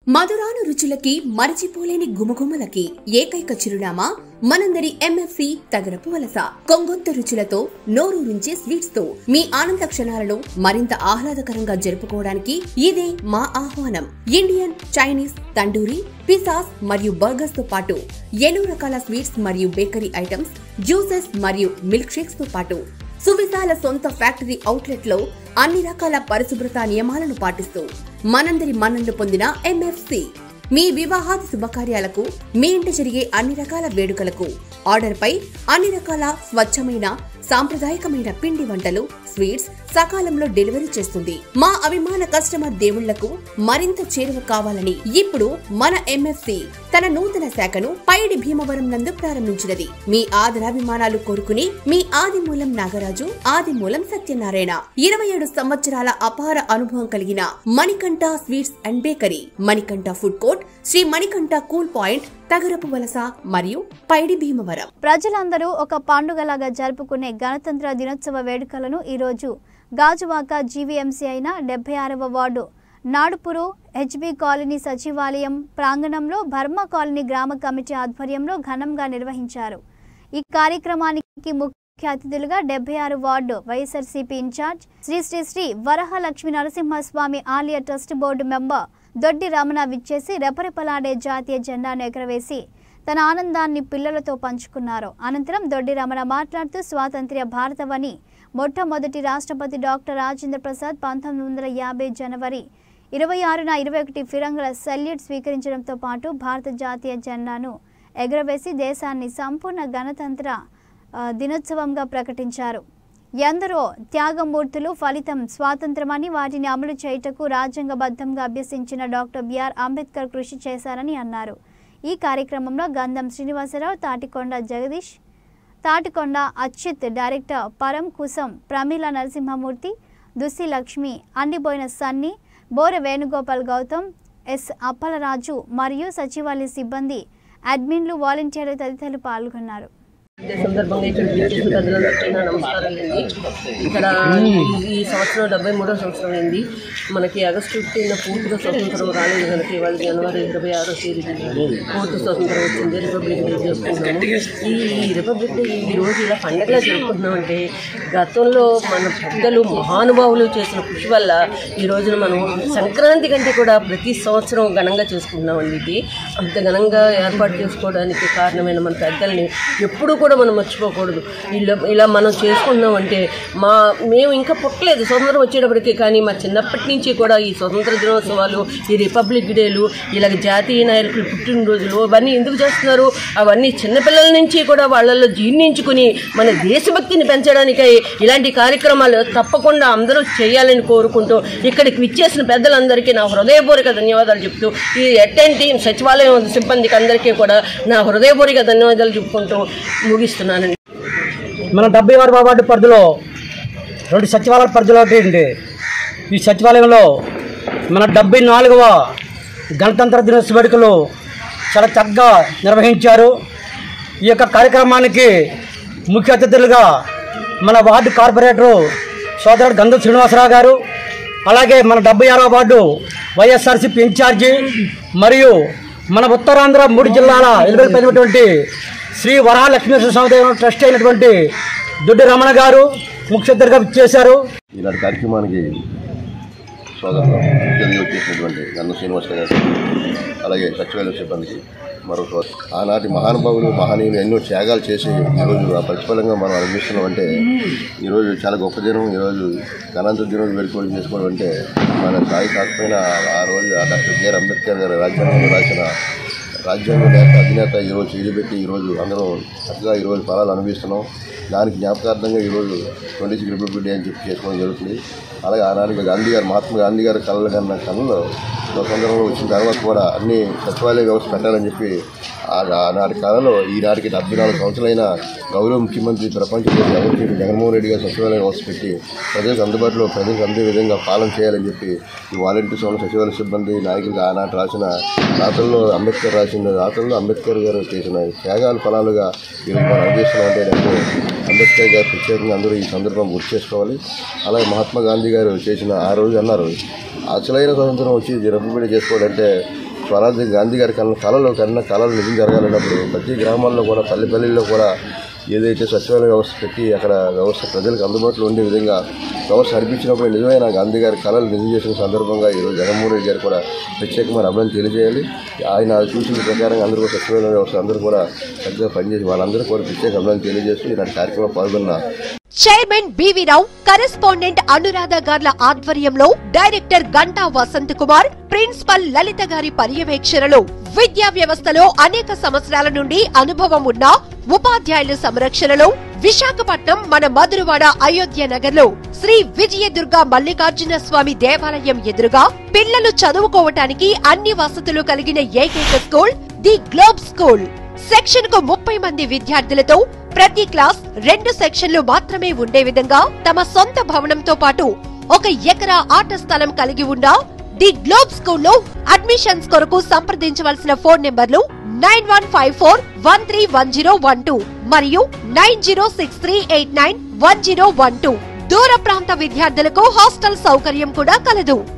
మధురాను రుచులకి మరచిపోలేని గుమగుమలకి ఏకైక చిరునామా మనందరి ఎంఎఫ్సి తగరపు వలస కొంగొంత రుచులతో నోరూరించే స్వీట్స్ తో మీ ఆనంద క్షణాలను మరింత ఆహ్లాదకరంగా జరుపుకోవడానికి ఇదే మా ఆహ్వానం ఇండియన్ చైనీస్ తండూరి పిసాస్ మరియు బర్గర్స్ తో పాటు ఎన్నో రకాల స్వీట్స్ మరియు బేకరీ ఐటమ్స్ జ్యూసెస్ మరియు మిల్క్ షేక్స్ తో పాటు సువిశాల సొంత ఫ్యాక్టరీ అవుట్లెట్ లో అన్ని రకాల పరిశుభ్రత నియమాలను పాటిస్తూ మనందరి మన్ననలు పొందిన ఎంఎఫ్సి మీ వివాహాది శుభకార్యాలకు మీ ఇంట జరిగే అన్ని రకాల వేడుకలకు ఆర్డర్ పై అన్ని రకాల స్వచ్ఛమైన సాంప్రదాయకమైన పిండి వంటలు స్వీట్స్ సకాలంలో డెలివరీ చేస్తుంది మా అభిమాన కస్టమర్ దేవుళ్లకు మరింత చేరువ కావాలని ఇప్పుడు మన ఎంఎఫ్సి తన నూతన శాఖను పైడి భీమవరం నందు ప్రారంభించినది మీ ఆదరాభిమానాలు కోరుకుని మీ ఆదిమూలం నాగరాజు ఆదిమూలం సత్యనారాయణ ఇరవై ఏడు సంవత్సరాల అపార అనుభవం కలిగిన Manikanta sweets and bakery Manikanta food court Shri Manikanta cool point Tagarapu Valasa మరియు పైడి భీమవరం ప్రజలందరూ ఒక పండుగలాగా జరుపుకునే గణతంత్ర దినోత్సవ వేడుకలను ఈరోజు గాజువాక జీవీఎంసీ అయిన డెబ్బై ఆరవ వార్డు నాడుపురు హెచ్బి కాలనీ సచివాలయం ప్రాంగణంలో బర్మా కాలనీ గ్రామ కమిటీ ఆధ్వర్యంలో ఘనంగా నిర్వహించారు ఈ కార్యక్రమానికి ముఖ్య అతిథులుగా డెబ్బై ఆరు వార్డు వైఎస్ఆర్సీపీ ఇన్ఛార్జ్ శ్రీ శ్రీ శ్రీ వరహ లక్ష్మీ నరసింహస్వామి ఆలయ ట్రస్ట్ బోర్డు మెంబర్ దొడ్డి రమణ విచ్చేసి రెపరెపలాడే జాతీయ జెండాను ఎగరవేసి తన ఆనందాన్ని పిల్లలతో పంచుకున్నారు అనంతరం దొడ్డి రమణ మాట్లాడుతూ స్వాతంత్ర్య భారతవని మొట్టమొదటి రాష్ట్రపతి డాక్టర్ రాజేంద్ర ప్రసాద్ పంతొమ్మిది వందల యాభై జనవరి ఇరవై ఆరున ఇరవై ఒకటి ఫిరంగుల సల్యూట్ స్వీకరించడంతో పాటు భారత జాతీయ జెండాను ఎగురవేసి దేశాన్ని సంపూర్ణ గణతంత్ర ఆ, దినోత్సవంగా ప్రకటించారు ఎందరో త్యాగమూర్తులు ఫలితం స్వాతంత్రమని వాటిని అమలు చేయుటకు రాజ్యాంగబద్ధంగా అభ్యసించిన డాక్టర్ బిఆర్ అంబేద్కర్ కృషి చేశారని అన్నారు ఈ కార్యక్రమంలో గంధం శ్రీనివాసరావు తాటికొండ జగదీష్ తాటికొండ అచ్యుత్ డైరెక్టర్ పరం కుసం ప్రమీల నరసింహమూర్తి దుస్సి లక్ష్మి అండిపోయిన సన్ని బోర వేణుగోపాల్ గౌతమ్ ఎస్ అప్పలరాజు మరియు సచివాలయ సిబ్బంది అడ్మిన్లు వాలంటీర్లు తదితరులు పాల్గొన్నారు ఇదే సందర్భంగా ఇక్కడ విచ్చేసిన ప్రజలందరికీ నా నమస్కారాలండి ఇక్కడ ఈ సంవత్సరం డెబ్బై మూడో సంవత్సరం అయింది మనకి ఆగస్టు ఫిఫ్టీన్ పూర్తిగా స్వతంత్రం రాలేదు కనుక ఇవాళ జనవరి ఇరవై ఆరో తేదీ పూర్తి స్వతంత్రం వచ్చింది రిపబ్లిక్ డే చేసుకుంటున్నాము ఈ ఈ రిపబ్లిక్ డే ఈ రోజు ఇలా పండగలా జరుపుకుంటున్నామంటే గతంలో మన పెద్దలు మహానుభావులు చేసిన కృషి వల్ల ఈ రోజున మనం సంక్రాంతి కంటే కూడా ప్రతి సంవత్సరం ఘనంగా చేసుకుంటున్నామండి ఇది అంత ఘనంగా ఏర్పాటు చేసుకోవడానికి కారణమైన మన పెద్దల్ని ఎప్పుడూ కూడా మనం మర్చిపోకూడదు ఇలా ఇలా మనం చేసుకుంటున్నామంటే మా మేము ఇంకా పుట్టలేదు స్వతంత్రం వచ్చేటప్పటికి కానీ మా చిన్నప్పటి నుంచి కూడా ఈ స్వతంత్ర దినోత్సవాలు ఈ రిపబ్లిక్ డేలు ఇలాగ జాతీయ నాయకులు పుట్టినరోజులు అవన్నీ ఎందుకు చేస్తున్నారు అవన్నీ చిన్నపిల్లల నుంచి కూడా వాళ్ళల్లో జీర్ణించుకుని మన దేశభక్తిని పెంచడానికై ఇలాంటి కార్యక్రమాలు తప్పకుండా అందరూ చేయాలని కోరుకుంటూ ఇక్కడికి విచ్చేసిన పెద్దలందరికీ నా హృదయపూర్వక ధన్యవాదాలు చెప్తూ ఈ ఎట్టెన్ టీం సచివాలయం సిబ్బందికి అందరికీ కూడా నా హృదయపూర్వక ధన్యవాదాలు చెప్పుకుంటూ ముగిస్తున్నానండి మన డెబ్బై ఆరు వార్డు పరిధిలో రెండు సచివాలయ పరిధిలో ఉంది ఈ సచివాలయంలో మన డెబ్బై నాలుగవ గణతంత్ర దినోత్సవ వేడుకలు చాలా చక్కగా నిర్వహించారు ఈ యొక్క కార్యక్రమానికి ముఖ్య అతిథులుగా మన వార్డు కార్పొరేటరు సోదరుడు గంధం శ్రీనివాసరావు గారు అలాగే మన డెబ్బై ఆరవ వార్డు వైఎస్ఆర్సీపీ ఇన్ఛార్జి మరియు మన ఉత్తరాంధ్ర మూడు జిల్లాల ఎలుగుపైనటువంటి శ్రీ వరహాలక్ష్మీ సముదాయం ట్రస్ట్ అయినటువంటి దొడ్డి రమణ గారు ముఖ్య అతిథిగా చేశారు ఇలాంటి కార్యక్రమానికి స్వాగతం ముఖ్యంగా వచ్చేసినటువంటి గన్న శ్రీనివాస గారు అలాగే సచివాలయ సిబ్బందికి మరొక ఆనాటి మహానుభావులు మహనీయులు ఎన్నో త్యాగాలు చేసి ఈరోజు ఆ ప్రతిఫలంగా మనం అనుభవిస్తున్నామంటే ఈరోజు చాలా గొప్ప దినం ఈరోజు గణాంతర దినం వేడుకోవడం చేసుకోవడం అంటే మన స్థాయి కాకపోయినా ఆ రోజు ఆ డాక్టర్ బిఆర్ అంబేద్కర్ గారు రాజ్యాంగంలో రాసిన రాజ్యాంగ నేత అధినేత ఈరోజు చేపెట్టి ఈరోజు అందరం చక్కగా ఈరోజు ఫలాలు అనుభవిస్తున్నాం దానికి జ్ఞాపకార్థంగా ఈరోజు ట్వంటీ సిక్స్ రిపబ్లిక్ డే అని చెప్పి చేసుకోవడం జరుగుతుంది అలాగే ఆనాడు గాంధీ గారు మహాత్మా గాంధీ గారు కళలు కన్న కళలో స్వతంత్రంలో వచ్చిన తర్వాత కూడా అన్ని సచివాలయ వ్యవస్థ పెట్టాలని చెప్పి ఆ- ఆనాటి కాలంలో ఈనాటికి డెబ్బై నాలుగు సంవత్సరాలైన గౌరవ ముఖ్యమంత్రి ప్రపంచ దేశ ఎవరికి జగన్మోహన్ రెడ్డి గారు సచివాలయ వ్యవస్థ పెట్టి ప్రజలకు అందుబాటులో ప్రజలకు అందే విధంగా పాలన చేయాలని చెప్పి ఈ వాలంటీర్స్ ఉన్న సచివాలయ సిబ్బంది నాయకులు ఆనాటి రాసిన రాతల్లో అంబేద్కర్ రాసిన రాతల్లో అంబేద్కర్ గారు చేసిన త్యాగాల ఫలాలుగా ఈరోజు మనం అందిస్తున్నామంటే నాకు అంబేద్కర్ గారు ప్రత్యేకంగా అందరూ ఈ సందర్భం గుర్తు చేసుకోవాలి అలాగే మహాత్మా గాంధీ గారు చేసిన ఆ రోజు అన్నారు అసలైన స్వతంత్రం వచ్చి రిపబ్లిక్ చేసుకోవాలంటే స్వరాజ్యం గాంధీ గారి కన్న కళలో కన్న కళలు నిజం జరగాలన్నప్పుడు ప్రతి గ్రామాల్లో కూడా పల్లె పల్లెల్లో కూడా ఏదైతే సచివాలయ వ్యవస్థ పెట్టి అక్కడ వ్యవస్థ ప్రజలకు అందుబాటులో ఉండే విధంగా వ్యవస్థ నడిపించినప్పుడు నిజమైన గాంధీ గారి కళలు నిజం చేసిన సందర్భంగా ఈరోజు జగన్మోహన్ రెడ్డి గారు కూడా ప్రత్యేకమైన అభివృద్ధి తెలియజేయాలి ఆయన చూసిన ప్రకారం అందరూ కూడా సచివాలయ వ్యవస్థ అందరూ కూడా చక్కగా పనిచేసి వాళ్ళందరూ కూడా ప్రత్యేక అభివృద్ధి తెలియజేస్తూ ఇలాంటి కార్యక్రమంలో పాల్గొన్న చైర్మన్ బివి రావు కరెస్పాండెంట్ అనురాధ గార్ల ఆధ్వర్యంలో డైరెక్టర్ గంటా వసంత్ కుమార్ ప్రిన్సిపల్ లలిత గారి పర్యవేక్షణలో విద్యా వ్యవస్థలో అనేక సంవత్సరాల నుండి అనుభవం ఉన్న ఉపాధ్యాయుల సంరక్షణలో విశాఖపట్నం మన మధురవాడ అయోధ్య నగర్ లో శ్రీ విజయదుర్గ మల్లికార్జున స్వామి దేవాలయం ఎదురుగా పిల్లలు చదువుకోవటానికి అన్ని వసతులు కలిగిన ఏకైక school the globe school section కు ముప్పై మంది విద్యార్థులతో ప్రతి క్లాస్ రెండు సెక్షన్లు మాత్రమే ఉండే విధంగా తమ సొంత భవనంతో పాటు ఒక ఎకరా ఆట స్థలం కలిగి ఉన్న ది గ్లోబ్ స్కూల్లో అడ్మిషన్స్ కొరకు సంప్రదించవలసిన ఫోన్ నెంబర్లు nine one five four one three one zero one two మరియు nine zero six three eight nine one zero one two దూర ప్రాంత విద్యార్థులకు హాస్టల్ సౌకర్యం కూడా కలదు